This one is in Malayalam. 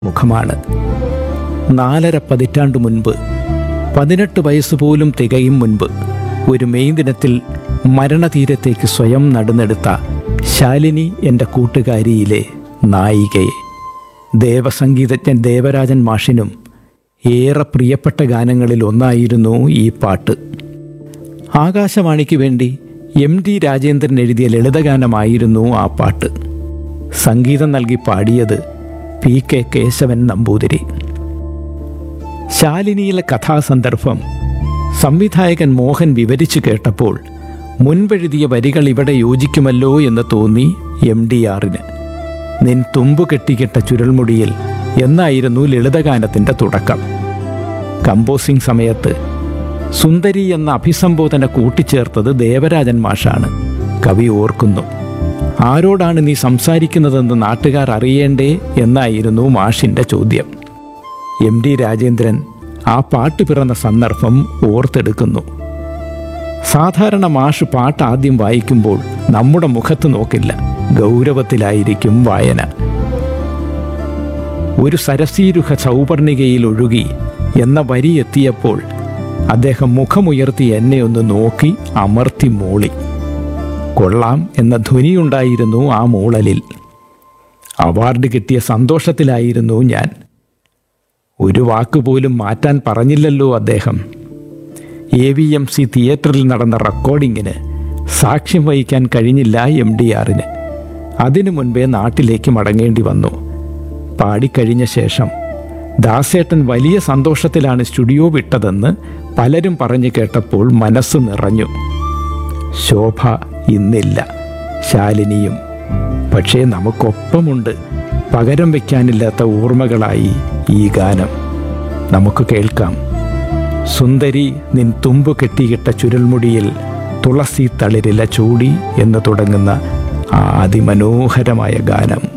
മുഖമാണ് നാലര പതിറ്റാണ്ടു മുൻപ് പതിനെട്ട് വയസ്സ് പോലും തികയും മുൻപ് ഒരു മെയ് ദിനത്തിൽ മരണതീരത്തേക്ക് സ്വയം നടന്നെടുത്ത ശാലിനി എൻ്റെ കൂട്ടുകാരിയിലെ നായികയെ ദേവസംഗീതജ്ഞൻ ദേവരാജൻ മാഷിനും ഏറെ പ്രിയപ്പെട്ട ഗാനങ്ങളിൽ ഒന്നായിരുന്നു ഈ പാട്ട് ആകാശവാണിക്ക് വേണ്ടി എം ഡി രാജേന്ദ്രൻ എഴുതിയ ലളിതഗാനമായിരുന്നു ആ പാട്ട് സംഗീതം നൽകി പാടിയത് പി കെ കേശവൻ നമ്പൂതിരി ശാലിനിയിലെ കഥാസന്ദർഭം സംവിധായകൻ മോഹൻ വിവരിച്ചു കേട്ടപ്പോൾ മുൻപെഴുതിയ വരികൾ ഇവിടെ യോജിക്കുമല്ലോ എന്ന് തോന്നി എം ഡി ആറിന് നിൻ തുമ്പു കെട്ടിക്കെട്ട ചുരുൾമുടിയിൽ എന്നായിരുന്നു ലളിതഗാനത്തിൻ്റെ തുടക്കം കമ്പോസിംഗ് സമയത്ത് സുന്ദരി എന്ന അഭിസംബോധന കൂട്ടിച്ചേർത്തത് ദേവരാജൻ മാഷാണ് കവി ഓർക്കുന്നു ആരോടാണ് നീ സംസാരിക്കുന്നതെന്ന് നാട്ടുകാർ അറിയേണ്ടേ എന്നായിരുന്നു മാഷിൻ്റെ ചോദ്യം എം ഡി രാജേന്ദ്രൻ ആ പാട്ട് പിറന്ന സന്ദർഭം ഓർത്തെടുക്കുന്നു സാധാരണ മാഷ് പാട്ട് ആദ്യം വായിക്കുമ്പോൾ നമ്മുടെ മുഖത്ത് നോക്കില്ല ഗൗരവത്തിലായിരിക്കും വായന ഒരു സരസീരുഹ സൗപർണികയിൽ ഒഴുകി എന്ന വരി എത്തിയപ്പോൾ അദ്ദേഹം മുഖമുയർത്തി എന്നെ ഒന്ന് നോക്കി അമർത്തി മൂളി കൊള്ളാം എന്ന ധ്വനിയുണ്ടായിരുന്നു ആ മൂളലിൽ അവാർഡ് കിട്ടിയ സന്തോഷത്തിലായിരുന്നു ഞാൻ ഒരു വാക്കുപോലും മാറ്റാൻ പറഞ്ഞില്ലല്ലോ അദ്ദേഹം എ വി എം സി തിയേറ്ററിൽ നടന്ന റെക്കോർഡിങ്ങിന് സാക്ഷ്യം വഹിക്കാൻ കഴിഞ്ഞില്ല എം ഡി ആറിന് അതിനു മുൻപേ നാട്ടിലേക്ക് മടങ്ങേണ്ടി വന്നു പാടിക്കഴിഞ്ഞ ശേഷം ദാസേട്ടൻ വലിയ സന്തോഷത്തിലാണ് സ്റ്റുഡിയോ വിട്ടതെന്ന് പലരും പറഞ്ഞു കേട്ടപ്പോൾ മനസ്സ് നിറഞ്ഞു ശോഭ ഇന്നില്ല ശാലിനിയും പക്ഷേ നമുക്കൊപ്പമുണ്ട് പകരം വയ്ക്കാനില്ലാത്ത ഓർമ്മകളായി ഈ ഗാനം നമുക്ക് കേൾക്കാം സുന്ദരി നിൻ തുമ്പു കെട്ടിയിട്ട ചുരുൾമുടിയിൽ തുളസി തളിരില ചൂടി എന്ന് തുടങ്ങുന്ന ആ അതിമനോഹരമായ ഗാനം